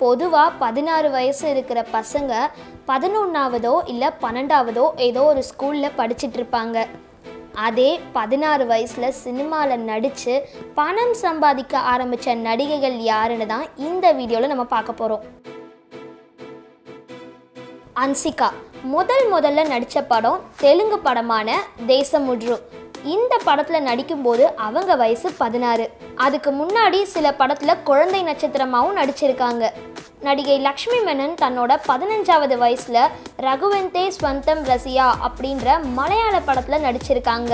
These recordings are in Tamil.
பொதுவாக பதினாறு வயசு இருக்கிற பசங்க பதினொன்றாவதோ இல்லை பன்னெண்டாவதோ ஏதோ ஒரு ஸ்கூலில் படிச்சிட்டு இருப்பாங்க அதே பதினாறு வயசில் சினிமாவில் நடித்து பணம் சம்பாதிக்க ஆரம்பித்த நடிகைகள் யாருன்னு தான் இந்த வீடியோவில் நம்ம பார்க்க போகிறோம் அன்சிகா முதல் முதல்ல நடித்த படம் தெலுங்கு படமான தேசமுட்ரு இந்த படத்தில் நடிக்கும்போது அவங்க வயசு பதினாறு அதுக்கு முன்னாடி சில படத்தில் குழந்தை நட்சத்திரமாகவும் நடிச்சிருக்காங்க நடிகை லக்ஷ்மி மேனன் தன்னோட பதினஞ்சாவது வயசில் ரகுவந்தே ஸ்வந்தம் ரசியா அப்படின்ற மலையாள படத்தில் நடிச்சிருக்காங்க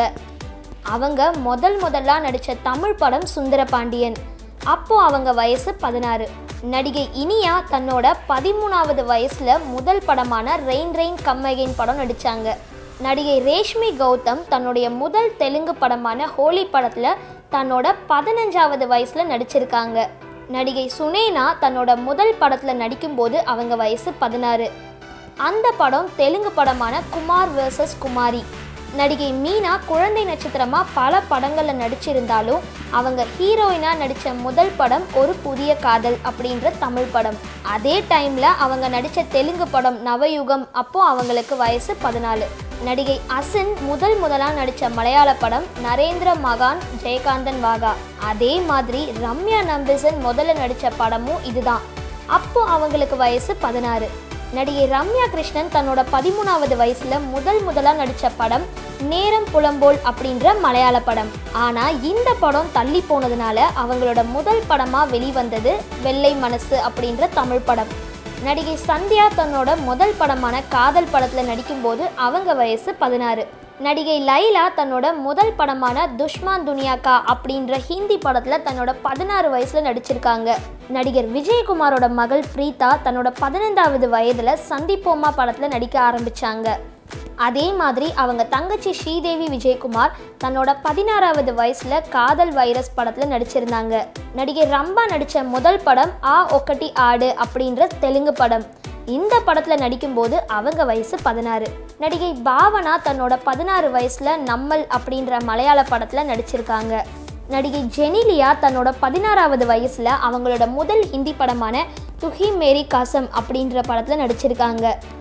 அவங்க முதல் முதல்ல நடித்த தமிழ் படம் சுந்தர பாண்டியன் அப்போ அவங்க வயசு பதினாறு நடிகை இனியா தன்னோட பதிமூணாவது வயசுல முதல் படமான ரெயின் ரெயின் கம்மகைன் படம் நடிச்சாங்க நடிகை ரேஷ்மி கௌதம் தன்னுடைய முதல் தெலுங்கு படமான ஹோலி படத்துல தன்னோட பதினஞ்சாவது வயசுல நடிச்சிருக்காங்க நடிகை சுனேனா தன்னோட முதல் படத்துல நடிக்கும்போது அவங்க வயசு பதினாறு அந்த படம் தெலுங்கு படமான குமார் வர்சஸ் குமாரி நடிகை மீனா குழந்தை நட்சத்திரமா பல படங்களில் நடிச்சிருந்தாலும் அவங்க ஹீரோயினா நடித்த முதல் படம் ஒரு புதிய காதல் அப்படின்ற தமிழ் படம் அதே டைம்ல அவங்க நடித்த தெலுங்கு படம் நவயுகம் அப்போ அவங்களுக்கு வயசு பதினாலு நடிகை அசின் முதல் முதலா நடித்த மலையாள படம் நரேந்திர மகான் ஜெயகாந்தன் வாகா அதே மாதிரி ரம்யா நம்பிசன் முதல்ல நடித்த படமும் இதுதான் அப்போ அவங்களுக்கு வயசு பதினாறு நடிகை ரம்யா கிருஷ்ணன் தன்னோட பதிமூணாவது வயசுல முதல் முதலா நடிச்ச படம் நேரம் புலம்போல் அப்படின்ற மலையாள படம் ஆனா இந்த படம் தள்ளி போனதுனால அவங்களோட முதல் படமா வெளிவந்தது வெள்ளை மனசு அப்படின்ற தமிழ் படம் நடிகை சந்தியா தன்னோட முதல் படமான காதல் படத்துல நடிக்கும்போது அவங்க வயசு பதினாறு நடிகை லைலா தன்னோட முதல் படமான துஷ்மான் துனியாக்கா அப்படின்ற ஹிந்தி படத்தில் தன்னோட பதினாறு வயசில் நடிச்சிருக்காங்க நடிகர் விஜயகுமாரோட மகள் பிரீதா தன்னோட பதினைந்தாவது வயதில் சந்திப்போமா படத்தில் நடிக்க ஆரம்பிச்சாங்க அதே மாதிரி அவங்க தங்கச்சி ஸ்ரீதேவி விஜயகுமார் தன்னோட பதினாறாவது வயசில் காதல் வைரஸ் படத்தில் நடிச்சிருந்தாங்க நடிகை ரம்பா நடித்த முதல் படம் ஆ ஒக்கட்டி ஆடு அப்படின்ற தெலுங்கு படம் இந்த படத்தில் நடிக்கும்போது அவங்க வயசு பதினாறு நடிகை பாவனா தன்னோட பதினாறு வயசில் நம்மல் அப்படின்ற மலையாள படத்தில் நடிச்சிருக்காங்க நடிகை ஜெனிலியா தன்னோட பதினாறாவது வயசில் அவங்களோட முதல் ஹிந்தி படமான துஹி மேரி காசம் அப்படின்ற படத்தில் நடிச்சிருக்காங்க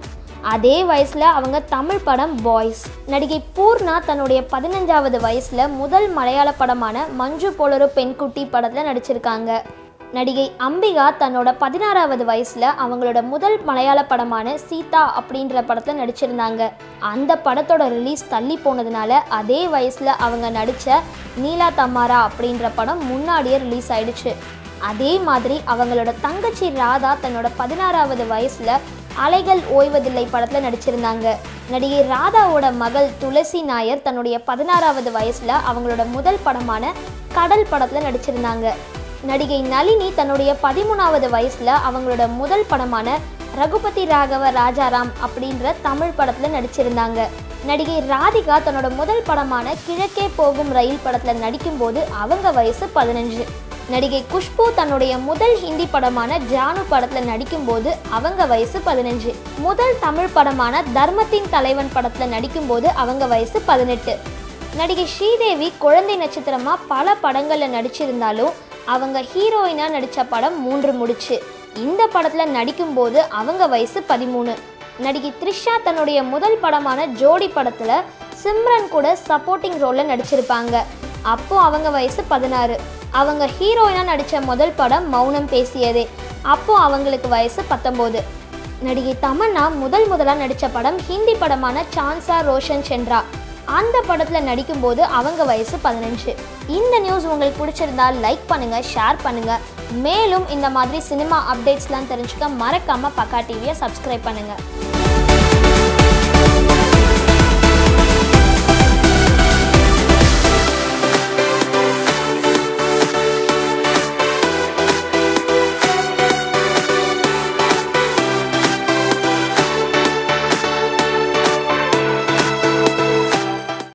அதே வயசில் அவங்க தமிழ் படம் பாய்ஸ் நடிகை பூர்ணா தன்னுடைய பதினஞ்சாவது வயசில் முதல் மலையாள படமான மஞ்சு போலரு பெண்குட்டி படத்தில் நடிச்சிருக்காங்க நடிகை அம்பிகா தன்னோட பதினாறாவது வயசில் அவங்களோட முதல் மலையாள படமான சீதா அப்படின்ற படத்தில் நடிச்சிருந்தாங்க அந்த படத்தோட ரிலீஸ் தள்ளி போனதுனால அதே வயசில் அவங்க நடித்த நீலா தமாரா அப்படின்ற படம் முன்னாடியே ரிலீஸ் ஆயிடுச்சு அதே மாதிரி அவங்களோட தங்கச்சி ராதா தன்னோட பதினாறாவது வயசில் அலைகள் ஓய்வதில்லை படத்தில் நடிச்சிருந்தாங்க நடிகை ராதாவோட மகள் துளசி நாயர் தன்னுடைய பதினாறாவது வயசில் அவங்களோட முதல் படமான கடல் படத்தில் நடிச்சிருந்தாங்க நடிகை நளினி தன்னுடைய பதிமூணாவது வயசில் அவங்களோட முதல் படமான ரகுபதி ராகவ ராஜாராம் அப்படின்ற தமிழ் படத்தில் நடிச்சிருந்தாங்க நடிகை ராதிகா தன்னோட முதல் படமான கிழக்கே போகும் ரயில் படத்தில் நடிக்கும்போது அவங்க வயசு பதினஞ்சு நடிகை குஷ்பு தன்னுடைய முதல் ஹிந்தி படமான ஜானு படத்தில் நடிக்கும்போது அவங்க வயசு பதினஞ்சு முதல் தமிழ் படமான தர்மத்தின் தலைவன் படத்தில் நடிக்கும்போது அவங்க வயசு பதினெட்டு நடிகை ஸ்ரீதேவி குழந்தை நட்சத்திரமா பல படங்களில் நடிச்சிருந்தாலும் அவங்க ஹீரோயினாக நடித்த படம் மூன்று முடிச்சு இந்த படத்தில் நடிக்கும்போது அவங்க வயசு பதிமூணு நடிகை த்ரிஷா தன்னுடைய முதல் படமான ஜோடி படத்தில் சிம்ரன் கூட சப்போர்ட்டிங் ரோலில் நடிச்சிருப்பாங்க அப்போ அவங்க வயசு பதினாறு அவங்க ஹீரோயினாக நடித்த முதல் படம் மௌனம் பேசியதே அப்போ அவங்களுக்கு வயசு பத்தொம்போது நடிகை தமன்னா முதல் முதலாக நடித்த படம் ஹிந்தி படமான சான்சா ரோஷன் சென்ட்ரா அந்த படத்தில் நடிக்கும்போது அவங்க வயசு பதினஞ்சு இந்த நியூஸ் உங்களுக்கு பிடிச்சிருந்தா லைக் பண்ணுங்கள் ஷேர் பண்ணுங்கள் மேலும் இந்த மாதிரி சினிமா அப்டேட்ஸ்லாம் தெரிஞ்சுக்க மறக்காமல் பக்கா டிவியை சப்ஸ்கிரைப் பண்ணுங்கள்